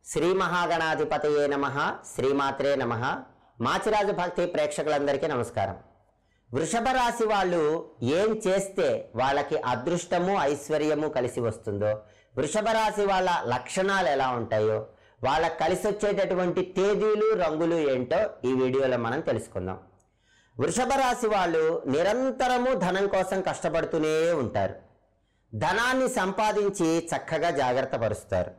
శ్రీ మహాగణాధిపతయే నమ శ్రీమాత్రే నమ మాచిరాజు భక్తి ప్రేక్షకులందరికీ నమస్కారం వృషభ రాశి వాళ్ళు ఏం చేస్తే వాళ్ళకి అదృష్టము ఐశ్వర్యము కలిసి వస్తుందో వృషభ రాశి వాళ్ళ లక్షణాలు ఎలా ఉంటాయో వాళ్ళకి కలిసి వచ్చేటటువంటి తేదీలు రంగులు ఏంటో ఈ వీడియోలో మనం తెలుసుకుందాం వృషభ రాశి వాళ్ళు నిరంతరము ధనం కోసం కష్టపడుతూనే ఉంటారు ధనాన్ని సంపాదించి చక్కగా జాగ్రత్త పరుస్తారు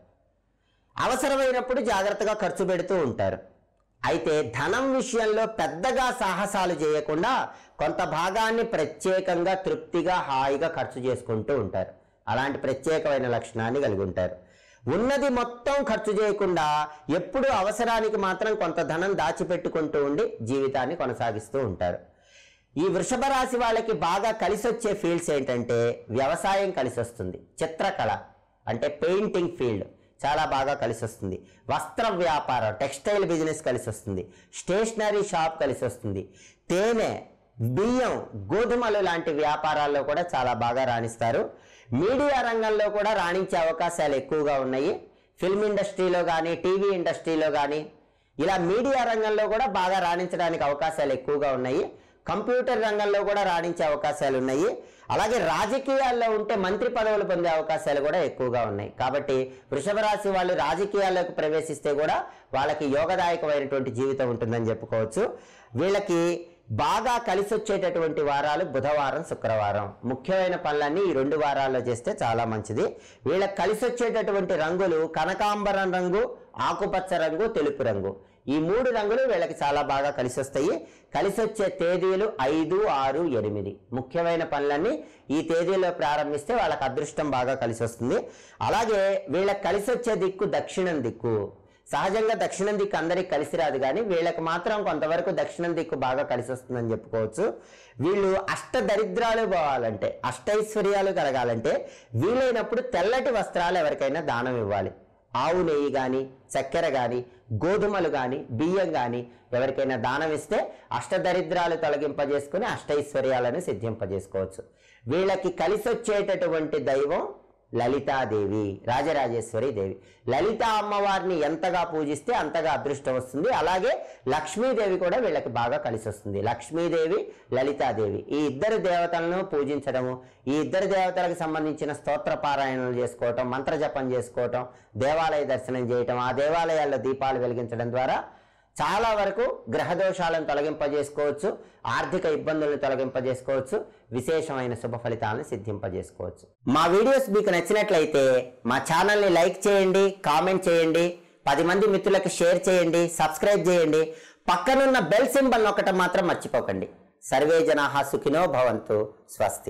అవసరమైనప్పుడు జాగ్రత్తగా ఖర్చు పెడుతూ ఉంటారు అయితే ధనం విషయంలో పెద్దగా సాహసాలు చేయకుండా కొంత భాగాన్ని ప్రత్యేకంగా తృప్తిగా హాయిగా ఖర్చు చేసుకుంటూ ఉంటారు అలాంటి ప్రత్యేకమైన లక్షణాన్ని కలిగి ఉంటారు ఉన్నది మొత్తం ఖర్చు చేయకుండా ఎప్పుడూ అవసరానికి మాత్రం కొంత ధనం దాచిపెట్టుకుంటూ ఉండి జీవితాన్ని కొనసాగిస్తూ ఉంటారు ఈ వృషభ రాశి వాళ్ళకి బాగా కలిసి వచ్చే ఫీల్డ్స్ ఏంటంటే వ్యవసాయం కలిసి వస్తుంది చిత్రకళ అంటే పెయింటింగ్ ఫీల్డ్ చాలా బాగా కలిసి వస్తుంది వస్త్ర వ్యాపారం టెక్స్టైల్ బిజినెస్ కలిసి వస్తుంది స్టేషనరీ షాప్ కలిసి వస్తుంది తేనె బియ్యం గోధుమలు లాంటి వ్యాపారాల్లో కూడా చాలా బాగా రాణిస్తారు మీడియా రంగంలో కూడా రాణించే అవకాశాలు ఎక్కువగా ఉన్నాయి ఫిల్మ్ ఇండస్ట్రీలో కానీ టీవీ ఇండస్ట్రీలో కానీ ఇలా మీడియా రంగంలో కూడా బాగా రాణించడానికి అవకాశాలు ఎక్కువగా ఉన్నాయి కంప్యూటర్ రంగంలో కూడా రాణించే అవకాశాలు ఉన్నాయి అలాగే రాజకీయాల్లో ఉంటే మంత్రి పదవులు పొందే అవకాశాలు కూడా ఎక్కువగా ఉన్నాయి కాబట్టి వృషభ రాశి వాళ్ళు రాజకీయాల్లోకి ప్రవేశిస్తే కూడా వాళ్ళకి యోగదాయకమైనటువంటి జీవితం ఉంటుందని చెప్పుకోవచ్చు వీళ్ళకి బాగా కలిసి వచ్చేటటువంటి వారాలు బుధవారం శుక్రవారం ముఖ్యమైన పనులన్నీ ఈ రెండు వారాల్లో చేస్తే చాలా మంచిది వీళ్ళకి కలిసి వచ్చేటటువంటి రంగులు కనకాంబరం రంగు ఆకుపచ్చ రంగు తెలుపు రంగు ఈ మూడు రంగులు వీళ్ళకి చాలా బాగా కలిసి వస్తాయి కలిసి వచ్చే తేదీలు ఐదు ఆరు ఎనిమిది ముఖ్యమైన పనులన్నీ ఈ తేదీలో ప్రారంభిస్తే వాళ్ళకి అదృష్టం బాగా కలిసి వస్తుంది అలాగే వీళ్ళకి కలిసి వచ్చే దిక్కు దక్షిణం దిక్కు సహజంగా దక్షిణం దిక్కు అందరికి కలిసి రాదు కానీ వీళ్ళకి మాత్రం కొంతవరకు దక్షిణం దిక్కు బాగా కలిసి వస్తుందని చెప్పుకోవచ్చు వీళ్ళు అష్ట దరిద్రాలు పోవాలంటే అష్టైశ్వర్యాలు కలగాలంటే వీలైనప్పుడు తెల్లటి వస్త్రాలు ఎవరికైనా దానం ఇవ్వాలి ఆవు నెయ్యి కానీ చక్కెర కానీ గోధుమలు కానీ బియ్యం కానీ ఎవరికైనా దానం ఇస్తే అష్టదరిద్రాలు తొలగింపజేసుకుని అష్టైశ్వర్యాలను సిద్ధింపజేసుకోవచ్చు వీళ్ళకి కలిసి వచ్చేటటువంటి దైవం లలితాదేవి రాజరాజేశ్వరి దేవి లలిత అమ్మవారిని ఎంతగా పూజిస్తే అంతగా అదృష్టం వస్తుంది అలాగే లక్ష్మీదేవి కూడా వీళ్ళకి బాగా కలిసి వస్తుంది లక్ష్మీదేవి లలితాదేవి ఈ ఇద్దరు దేవతలను పూజించడము ఈ ఇద్దరు దేవతలకు సంబంధించిన స్తోత్ర పారాయణలు చేసుకోవటం మంత్రజపం చేసుకోవటం దేవాలయ దర్శనం చేయటం ఆ దేవాలయాల్లో దీపాలు వెలిగించడం ద్వారా చాలా వరకు గ్రహదోషాలను తొలగింపజేసుకోవచ్చు ఆర్థిక ఇబ్బందులను తొలగింపజేసుకోవచ్చు విశేషమైన శుభ ఫలితాలను సిద్ధింపజేసుకోవచ్చు మా వీడియోస్ మీకు నచ్చినట్లయితే మా ఛానల్ని లైక్ చేయండి కామెంట్ చేయండి పది మంది మిత్రులకు షేర్ చేయండి సబ్స్క్రైబ్ చేయండి పక్కనున్న బెల్ సింబల్ నొక్కటం మాత్రం మర్చిపోకండి సర్వే జనాహా సుఖినో భవంతు స్వస్తి